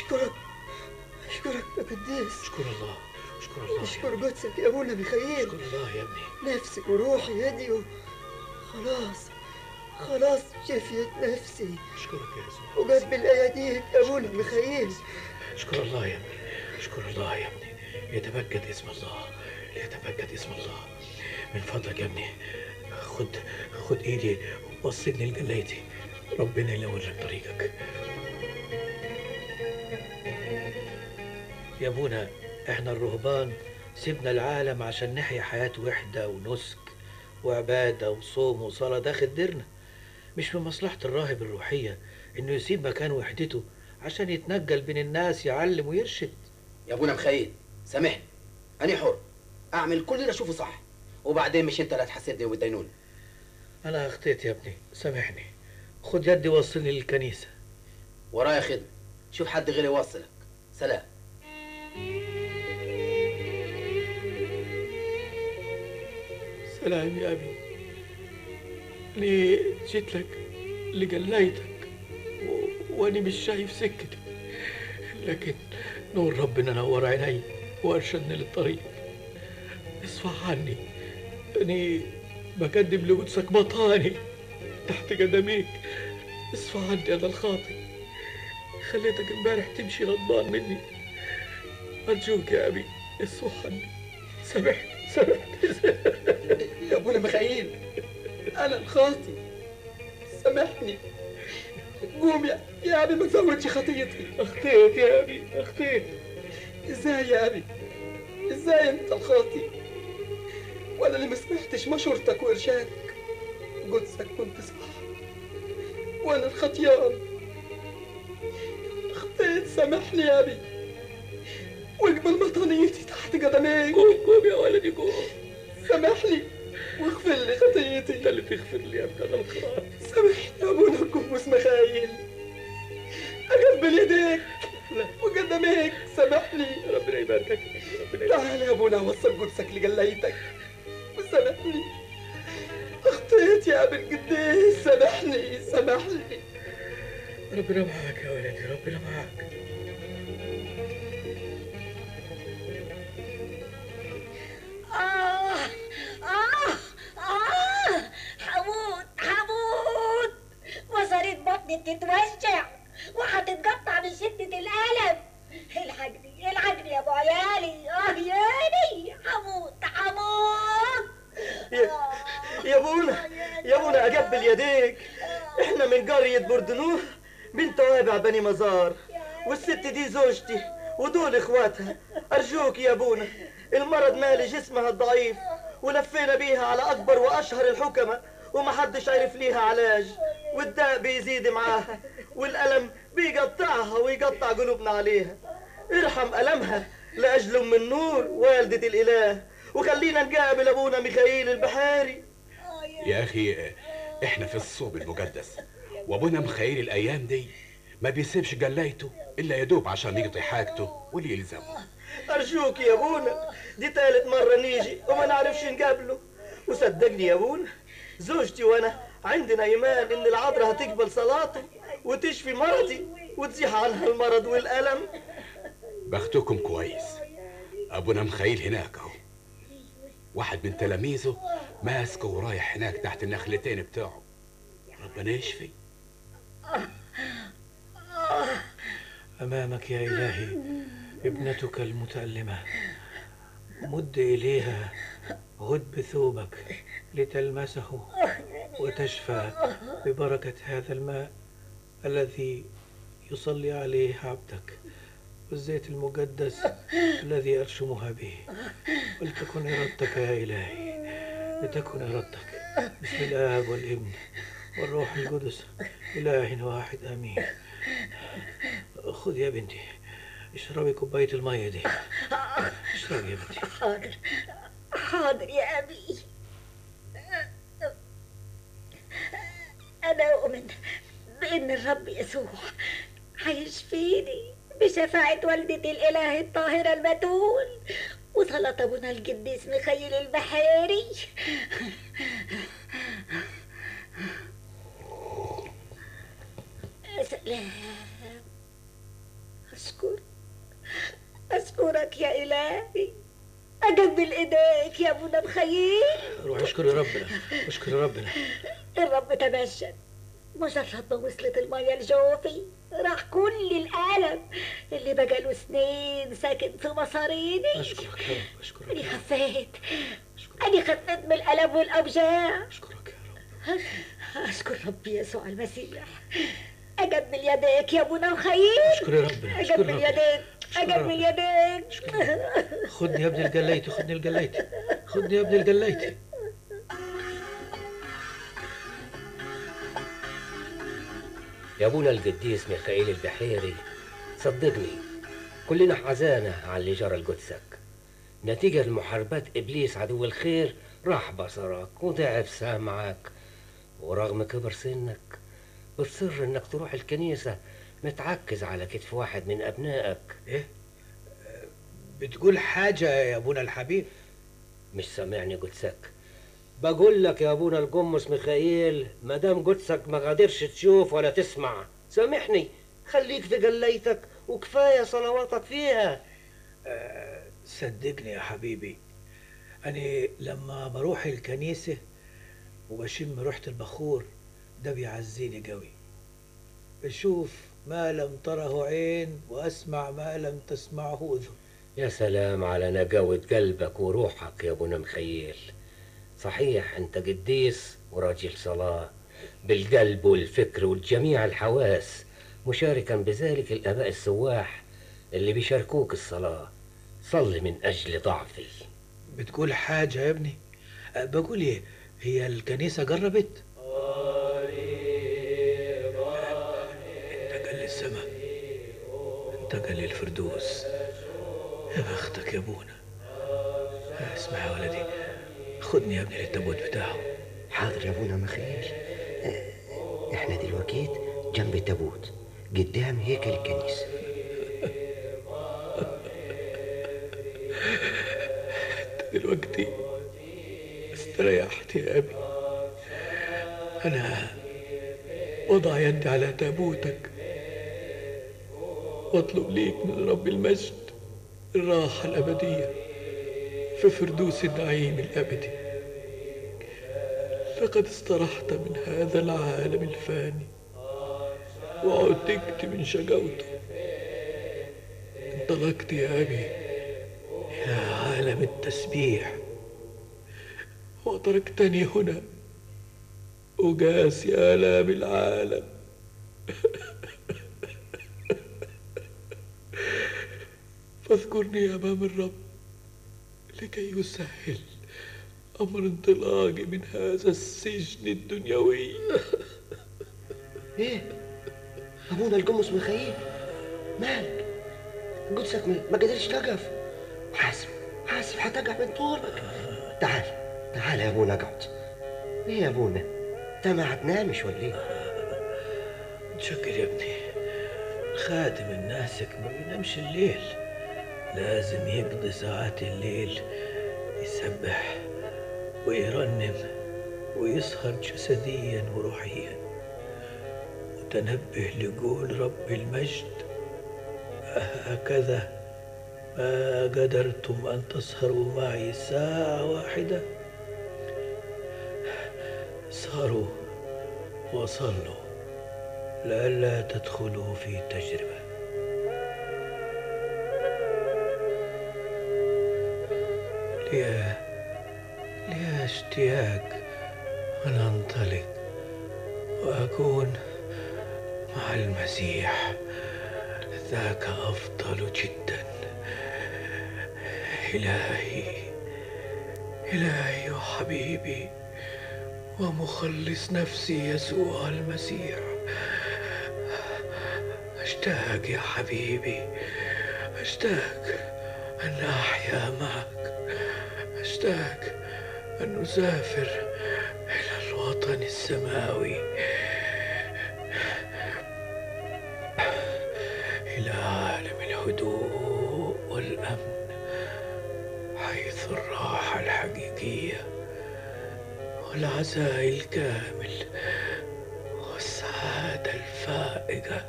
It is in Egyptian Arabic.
أشكرك أشكرك يا قديس اشكر الله اشكر الله أشكر قدسك يا أبونا ميخائيل اشكر الله يا ابني نفسي وروحي يدي و- خلاص خلاص شفيت نفسي اشكرك يا يسوع وقلب الأياديك يا أبونا ميخائيل اشكر الله يا ابني اشكر الله يا ابني يتمجد اسم الله يتمجد اسم الله من فضلك يا ابني خد خد ايدي ووصلني لجليتي ربنا ينور لك طريقك يا ابونا احنا الرهبان سيبنا العالم عشان نحيا حياة وحدة ونسك وعبادة وصوم وصلاة داخل ديرنا مش من مصلحة الراهب الروحية انه يسيب مكان وحدته عشان يتنجل بين الناس يعلم ويرشد يا ابونا مخيل سامحني انا حر اعمل كل اللي اشوفه صح وبعدين مش انت اللي هتحاسبني وتدينوني انا اخطيت يا ابني سامحني خد يدي وصلني للكنيسة ورايا خدمه شوف حد غيري يوصلك سلام سلام يا ابي أنا جيت لك لجليتك و... وأنا مش شايف سكتي لكن نور ربنا نور عيني وأرشدني للطريق اصفح عني أنا بقدم لقدسك مطاني تحت قدميك اصفح عني أنا الخاطئ خليتك امبارح تمشي غضبان مني أرجوك يا أبي اصفح عني سامحني سامحني يا أبونا ميخائيل أنا الخاطي سامحني قوم يا يا أبي ما تزودش خطيتي أخطيت يا أبي أخطيت إزاي يا أبي إزاي أنت الخاطي وأنا اللي ما سمعتش مشورتك وإرشادك قدسك كنت صح وأنا الخطيان أخطيت سامحني يا أبي واقبل مطانيتي تحت قدميك قوم قوم يا ولدي قوم سامحني واغفر لي خطيتي انت اللي تغفر لي يا ابن انا الخطا سامحني يا ابونا القدوس مخايل اقبل يديك وقدميك سامحني ربنا يباركك ربنا يباركك تعال يا ابونا وصل قدسك لقليتك وسامحني اخطيت يا ابن القديس سامحني سامحني ربنا معاك يا ولدي ربنا معاك آه آه آه هموت هموت وصلت بطني تتوجع وهتتقطع من شدة الألم الحقني الحقني يا أبو عيالي آه ياني هموت هموت يا يا ابونا يا ابونا اقبل يديك احنا من قرية بردنوه من توابع بني مزار والست دي زوجتي ودول اخواتها ارجوك يا ابونا المرض مالي جسمها الضعيف ولفينا بيها على اكبر واشهر الحكمة ومحدش عرف ليها علاج والداء بيزيد معاها والألم بيقطعها ويقطع قلوبنا عليها ارحم ألمها لأجل أم النور والدة الإله وخلينا نقابل أبونا ميخائيل البحاري يا أخي إحنا في الصوب المقدس وأبونا مخيل الأيام دي ما بيسيبش جلايته إلا يدوب عشان يقضي حاجته واللي يلزمه أرجوك يا أبونا دي تالت مرة نيجي وما نعرفش نقابله وصدقني يا أبونا زوجتي وأنا عندنا إيمان إن العذراء هتقبل صلاته وتشفي مرضي وتزيح عنها المرض والألم بختكم كويس أبونا مخيل هناك أهو واحد من تلاميذه ماسكه ورايح هناك تحت النخلتين بتاعه ربنا يشفي أمامك يا إلهي ابنتك المتألمة مد إليها غد بثوبك لتلمسه وتشفى ببركة هذا الماء الذي يصلي عليه عبدك والزيت المقدس الذي أرشمها به ولتكن إرادتك يا إلهي لتكن إرادتك بسم الآب والابن والروح القدس إله واحد آمين خذ يا بنتي اشربي كوباية المية دي اشربي يا بنتي حاضر حاضر يا أبي أنا أؤمن بأن الرب يسوع هيشفيني بشفاعة والدة الإله الطاهرة البتول وصلاة أبونا القديس مخيل البحاري سلام أشكر أشكرك يا إلهي أقبل إيديك يا أبونا مخيل روح اشكري ربنا اشكري ربنا الرب تمجد مجرد ما وصلت المية لجوفي راح كل الألم اللي بقاله سنين ساكن في مصاريني اشكرك يا رب اشكرك أنا يا رب خفيت اشكرك أنا خفيت من الألم والأوجاع اشكرك يا رب أشكر ربي يسوع المسيح أقبل يديك يا أبونا مخيل اشكري ربنا اشكري أقبل ربنا يديك اشكري أقبل ربنا. يديك خدني يا ابني الجليتي خدني الجليتي خدني يا ابني الجليتي يا ابونا القديس ميخائيل البحيري صدقني كلنا حزانة على اللي جرى لقدسك نتيجة لمحاربات إبليس عدو الخير راح بصرك وضعف سامعك ورغم كبر سنك بتصر إنك تروح الكنيسة متعكز على كتف واحد من أبنائك ايه بتقول حاجة يا ابونا الحبيب مش سامعني قدسك بقول لك يا ابونا القمص ميخائيل ما دام قدسك ما قادرش تشوف ولا تسمع سامحني خليك في قليتك وكفايه صلواتك فيها صدقني يا حبيبي أنا لما بروح الكنيسة وبشم ريحة البخور ده بيعزيني قوي بشوف ما لم تره عين وأسمع ما لم تسمعه أذن يا سلام على نجاوة قلبك وروحك يا ابونا مخيل صحيح انت قديس وراجل صلاة بالقلب والفكر والجميع الحواس مشاركا بذلك الآباء السواح اللي بيشاركوك الصلاة صل من أجل ضعفي بتقول حاجة يا ابني أه، بقول إيه هي الكنيسة جربت انتقل للسماء انتقل للفردوس يا بختك يا ابونا أه، اسمع يا ولدي خدني يا ابني للتابوت بتاعه حاضر يا ابونا مخيل آه، احنا دلوقتي جنب التابوت قدام هيكل الكنيسة دلوقتي استريحت يا أبي أنا وضع يدي على تابوتك واطلب ليك من رب المجد الراحة الأبدية في فردوس النعيم الأبدي لقد استرحت من هذا العالم الفاني وعتقت من شقوته انطلقت يا أبي إلى عالم التسبيح وتركتني هنا أجاسي آلام العالم فاذكرني أمام الرب لكي يسهل أمر انطلاقي من هذا السجن الدنيوي ايه ابونا القمص مخيل مالك قدسك ما ما قدرش تقف حاسب حاسب هتقع من طولك تعال تعال يا ابونا اقعد ايه يا ابونا انت ما هتنامش ولا ايه تشكر يا ابني خادم الناسك ما بينامش الليل لازم يقضي ساعات الليل يسبح ويرنم ويسهر جسديا وروحيا وتنبه لقول رب المجد هكذا ما قدرتم أن تسهروا معي ساعة واحدة سهروا وصلوا لئلا تدخلوا في تجربة لي لي اشتياق أن أنطلق وأكون مع المسيح ذاك أفضل جدا إلهي إلهي وحبيبي ومخلص نفسي يسوع المسيح أشتاق يا حبيبي أشتاق أن أحيا معك أشتاق أن نسافر إلى الوطن السماوي إلى عالم الهدوء والأمن حيث الراحة الحقيقية والعزاء الكامل والسعادة الفائقة